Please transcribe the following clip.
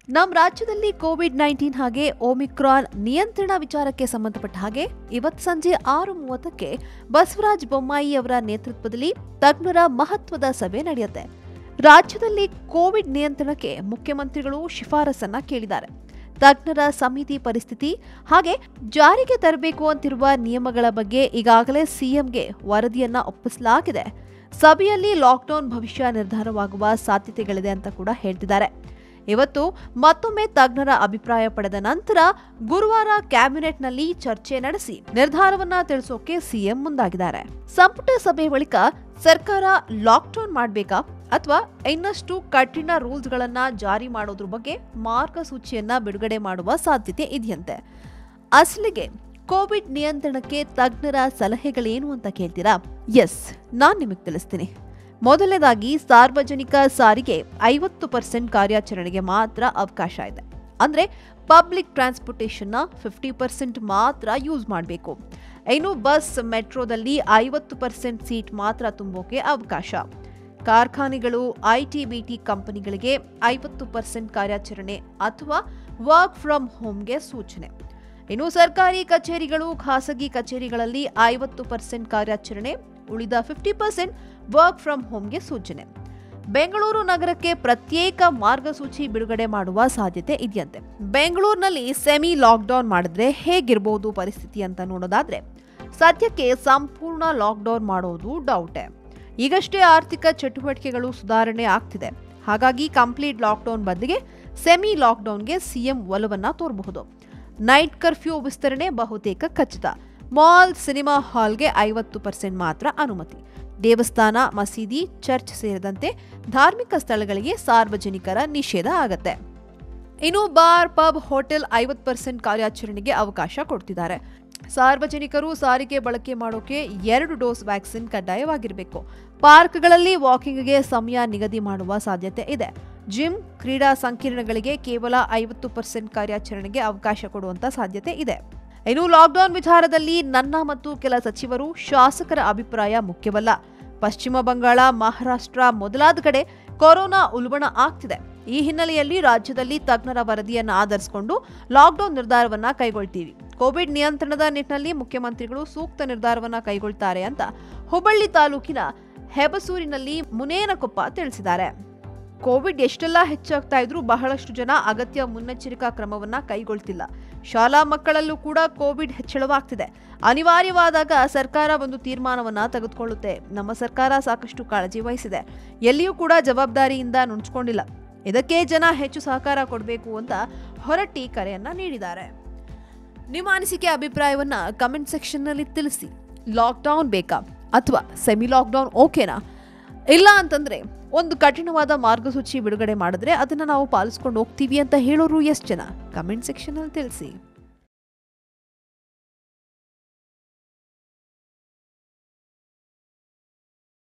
ನಮ್ಮ ರಾಜ್ಯದಲ್ಲಿ Covid nineteen ಹಾಗೆ ಓಮಿಕ್ರಾನ್ ನಿಯಂತ್ರಣ ವಿಚಾರಕ್ಕೆ ಸಂಬಂಧಪಟ್ಟ ಹಾಗೆ ಇವತ್ತು ಸಂಜೆ ಆರು ಮೂವತ್ತಕ್ಕೆ ಬಸವರಾಜ ಬೊಮ್ಮಾಯಿ ಅವರ ನೇತೃತ್ವದಲ್ಲಿ ತಜ್ಞರ ಮಹತ್ವದ ಸಭೆ ನಡೆಯುತ್ತೆ ರಾಜ್ಯದಲ್ಲಿ ಕೋವಿಡ್ ನಿಯಂತ್ರಣಕ್ಕೆ ಮುಖ್ಯಮಂತ್ರಿಗಳು ಶಿಫಾರಸನ್ನ ಕೇಳಿದ್ದಾರೆ ತಜ್ಞರ ಸಮಿತಿ ಪರಿಸ್ಥಿತಿ ಹಾಗೆ ಜಾರಿಗೆ ತರಬೇಕು ಅಂತಿರುವ ನಿಯಮಗಳ ಬಗ್ಗೆ ಈಗಾಗಲೇ ಸಿಎಂಗೆ ವರದಿಯನ್ನ ಒಪ್ಪಿಸಲಾಗಿದೆ ಸಭೆಯಲ್ಲಿ ಲಾಕ್ಡೌನ್ ಭವಿಷ್ಯ ನಿರ್ಧಾರವಾಗುವ ಸಾಧ್ಯತೆಗಳಿದೆ ಅಂತ ಕೂಡ ಹೇಳ್ತಿದ್ದಾರೆ ಇವತ್ತು ಮತ್ತೊಮ್ಮೆ ತಜ್ಞರ ಅಭಿಪ್ರಾಯ ಪಡೆದ ನಂತರ ಗುರುವಾರ ಕ್ಯಾಬಿನೆಟ್ನಲ್ಲಿ ಚರ್ಚೆ ನಡೆಸಿ ನಿರ್ಧಾರವನ್ನ ತಿಳಿಸೋಕೆ ಸಿಎಂ ಮುಂದಾಗಿದ್ದಾರೆ ಸಂಪುಟ ಸಭೆ ಬಳಿಕ ಸರ್ಕಾರ ಲಾಕ್ಡೌನ್ ಮಾಡಬೇಕಾ ಅಥವಾ ಇನ್ನಷ್ಟು ಕಠಿಣ ರೂಲ್ಸ್ಗಳನ್ನ ಜಾರಿ ಮಾಡೋದ್ರ ಬಗ್ಗೆ ಮಾರ್ಗಸೂಚಿಯನ್ನ ಬಿಡುಗಡೆ ಮಾಡುವ ಸಾಧ್ಯತೆ ಇದೆಯಂತೆ ಅಸಲಿಗೆ ಕೋವಿಡ್ ನಿಯಂತ್ರಣಕ್ಕೆ ತಜ್ಞರ ಸಲಹೆಗಳೇನು ಅಂತ ಕೇಳ್ತೀರಾ ಎಸ್ ನಾನ್ ನಿಮಗೆ ತಿಳಿಸ್ತೀನಿ ಮೊದಲನೇದಾಗಿ ಸಾರ್ವಜನಿಕ ಸಾರಿಗೆ ಐವತ್ತು ಪರ್ಸೆಂಟ್ ಕಾರ್ಯಾಚರಣೆಗೆ ಮಾತ್ರ ಅವಕಾಶ ಇದೆ ಅಂದ್ರೆ ಪಬ್ಲಿಕ್ ಟ್ರಾನ್ಸ್ಪೋರ್ಟೇಷನ್ನ ಫಿಫ್ಟಿ ಪರ್ಸೆಂಟ್ ಮಾತ್ರ ಯೂಸ್ ಮಾಡಬೇಕು ಇನ್ನು ಬಸ್ ಮೆಟ್ರೋದಲ್ಲಿ ಐವತ್ತು ಪರ್ಸೆಂಟ್ ಸೀಟ್ ಮಾತ್ರ ತುಂಬೋಕೆ ಅವಕಾಶ ಕಾರ್ಖಾನೆಗಳು ಐಟಿ ಬಿಟಿ ಕಂಪನಿಗಳಿಗೆ ಐವತ್ತು ಪರ್ಸೆಂಟ್ ಕಾರ್ಯಾಚರಣೆ ಅಥವಾ ವರ್ಕ್ ಫ್ರಮ್ ಹೋಮ್ಗೆ ಸೂಚನೆ ಇನ್ನು ಸರ್ಕಾರಿ ಕಚೇರಿಗಳು ಖಾಸಗಿ ಕಚೇರಿಗಳಲ್ಲಿ ಐವತ್ತು ಪರ್ಸೆಂಟ್ ಕಾರ್ಯಾಚರಣೆ ಉಳಿದ ಫಿಫ್ಟಿ ಪರ್ಸೆಂಟ್ ವರ್ಕ್ ಫ್ರಮ್ ಹೋಮ್ಗೆ ಸೂಚನೆ ಬೆಂಗಳೂರು ನಗರಕ್ಕೆ ಪ್ರತ್ಯೇಕ ಮಾರ್ಗಸೂಚಿ ಬಿಡುಗಡೆ ಮಾಡುವ ಸಾಧ್ಯತೆ ಇದೆಯಂತೆ ಬೆಂಗಳೂರಿನಲ್ಲಿ ಸೆಮಿ ಲಾಕ್ಡೌನ್ ಮಾಡಿದ್ರೆ ಹೇಗಿರ್ಬೋದು ಪರಿಸ್ಥಿತಿ ಅಂತ ನೋಡೋದಾದ್ರೆ ಸದ್ಯಕ್ಕೆ ಸಂಪೂರ್ಣ ಲಾಕ್ಡೌನ್ ಮಾಡೋದು ಡೌಟೆ ಈಗಷ್ಟೇ ಆರ್ಥಿಕ ಚಟುವಟಿಕೆಗಳು ಸುಧಾರಣೆ ಆಗ್ತಿದೆ ಹಾಗಾಗಿ ಕಂಪ್ಲೀಟ್ ಲಾಕ್ಡೌನ್ ಬದಲಿಗೆ ಸೆಮಿ ಲಾಕ್ಡೌನ್ಗೆ ಸಿಎಂ ಒಲವನ್ನ ತೋರಬಹುದು ನೈಟ್ ಕರ್ಫ್ಯೂ ವಿಸ್ತರಣೆ ಬಹುತೇಕ ಖಚಿತ ಮಾಲ್ ಸಿನಿಮಾ ಹಾಲ್ಗೆ ಐವತ್ತು ಪರ್ಸೆಂಟ್ ಮಾತ್ರ ಅನುಮತಿ ದೇವಸ್ಥಾನ ಮಸೀದಿ ಚರ್ಚ್ ಸೇರಿದಂತೆ ಧಾರ್ಮಿಕ ಸ್ಥಳಗಳಿಗೆ ಸಾರ್ವಜನಿಕರ ನಿಷೇಧ ಆಗತ್ತೆ ಇನ್ನು ಬಾರ್ ಪಬ್ ಹೋಟೆಲ್ ಐವತ್ತು ಪರ್ಸೆಂಟ್ ಕಾರ್ಯಾಚರಣೆಗೆ ಅವಕಾಶ ಕೊಡ್ತಿದ್ದಾರೆ ಸಾರ್ವಜನಿಕರು ಸಾರಿಗೆ ಬಳಕೆ ಮಾಡೋಕೆ ಎರಡು ಡೋಸ್ ವ್ಯಾಕ್ಸಿನ್ ಕಡ್ಡಾಯವಾಗಿರಬೇಕು ಪಾರ್ಕ್ಗಳಲ್ಲಿ ವಾಕಿಂಗ್ಗೆ ಸಮಯ ನಿಗದಿ ಮಾಡುವ ಸಾಧ್ಯತೆ ಇದೆ ಜಿಮ್ ಕ್ರೀಡಾ ಸಂಕೀರ್ಣಗಳಿಗೆ ಕೇವಲ ಐವತ್ತು ಪರ್ಸೆಂಟ್ ಕಾರ್ಯಾಚರಣೆಗೆ ಅವಕಾಶ ಕೊಡುವಂತ ಸಾಧ್ಯತೆ ಇದೆ ಇನ್ನು ಲಾಕ್ಡೌನ್ ವಿಚಾರದಲ್ಲಿ ನನ್ನ ಮತ್ತು ಕೆಲ ಸಚಿವರು ಶಾಸಕರ ಅಭಿಪ್ರಾಯ ಮುಖ್ಯವಲ್ಲ ಪಶ್ಚಿಮ ಬಂಗಾಳ ಮಹಾರಾಷ್ಟ್ರ ಮೊದಲಾದ ಕಡೆ ಕೊರೋನಾ ಉಲ್ಬಣ ಆಗ್ತಿದೆ ಈ ಹಿನ್ನೆಲೆಯಲ್ಲಿ ರಾಜ್ಯದಲ್ಲಿ ತಜ್ಞರ ವರದಿಯನ್ನು ಆಧರಿಸಿಕೊಂಡು ಲಾಕ್ಡೌನ್ ನಿರ್ಧಾರವನ್ನ ಕೈಗೊಳ್ತೀವಿ ಕೋವಿಡ್ ನಿಯಂತ್ರಣದ ನಿಟ್ಟಿನಲ್ಲಿ ಮುಖ್ಯಮಂತ್ರಿಗಳು ಸೂಕ್ತ ನಿರ್ಧಾರವನ್ನ ಕೈಗೊಳ್ತಾರೆ ಅಂತ ಹುಬ್ಬಳ್ಳಿ ತಾಲೂಕಿನ ಹೆಬಸೂರಿನಲ್ಲಿ ಮುನೇನಕೊಪ್ಪ ತಿಳಿಸಿದ್ದಾರೆ ಕೋವಿಡ್ ಎಷ್ಟೆಲ್ಲ ಹೆಚ್ಚಾಗ್ತಾ ಇದ್ರೂ ಬಹಳಷ್ಟು ಜನ ಅಗತ್ಯ ಮುನ್ನೆಚ್ಚರಿಕಾ ಕ್ರಮವನ್ನ ಕೈಗೊಳ್ತಿಲ್ಲ ಶಾಲಾ ಮಕ್ಕಳಲ್ಲೂ ಕೂಡ ಕೋವಿಡ್ ಹೆಚ್ಚಳವಾಗ್ತಿದೆ ಅನಿವಾರ್ಯವಾದಾಗ ಸರ್ಕಾರ ಒಂದು ತೀರ್ಮಾನವನ್ನ ತೆಗೆದುಕೊಳ್ಳುತ್ತೆ ನಮ್ಮ ಸರ್ಕಾರ ಸಾಕಷ್ಟು ಕಾಳಜಿ ವಹಿಸಿದೆ ಎಲ್ಲಿಯೂ ಕೂಡ ಜವಾಬ್ದಾರಿಯಿಂದ ನುಣುಚ್ಕೊಂಡಿಲ್ಲ ಇದಕ್ಕೆ ಜನ ಹೆಚ್ಚು ಸಹಕಾರ ಕೊಡಬೇಕು ಅಂತ ಹೊರಟ್ಟಿ ಕರೆಯನ್ನ ನೀಡಿದ್ದಾರೆ ನಿಮ್ಮ ಅನಿಸಿಕೆ ಅಭಿಪ್ರಾಯವನ್ನ ಕಮೆಂಟ್ ಸೆಕ್ಷನ್ನಲ್ಲಿ ತಿಳಿಸಿ ಲಾಕ್ಡೌನ್ ಬೇಕಾ ಅಥವಾ ಸೆಮಿ ಲಾಕ್ಡೌನ್ ಓಕೆನಾ ಇಲ್ಲ ಅಂತಂದ್ರೆ ಒಂದು ಕಠಿಣವಾದ ಮಾರ್ಗಸೂಚಿ ಬಿಡುಗಡೆ ಮಾಡಿದ್ರೆ ಅದನ್ನ ನಾವು ಪಾಲಿಸ್ಕೊಂಡು ಹೋಗ್ತೀವಿ ಅಂತ ಹೇಳೋರು ಎಷ್ಟು ಜನ ಕಮೆಂಟ್ ಸೆಕ್ಷನ್ ಅಲ್ಲಿ ತಿಳಿಸಿ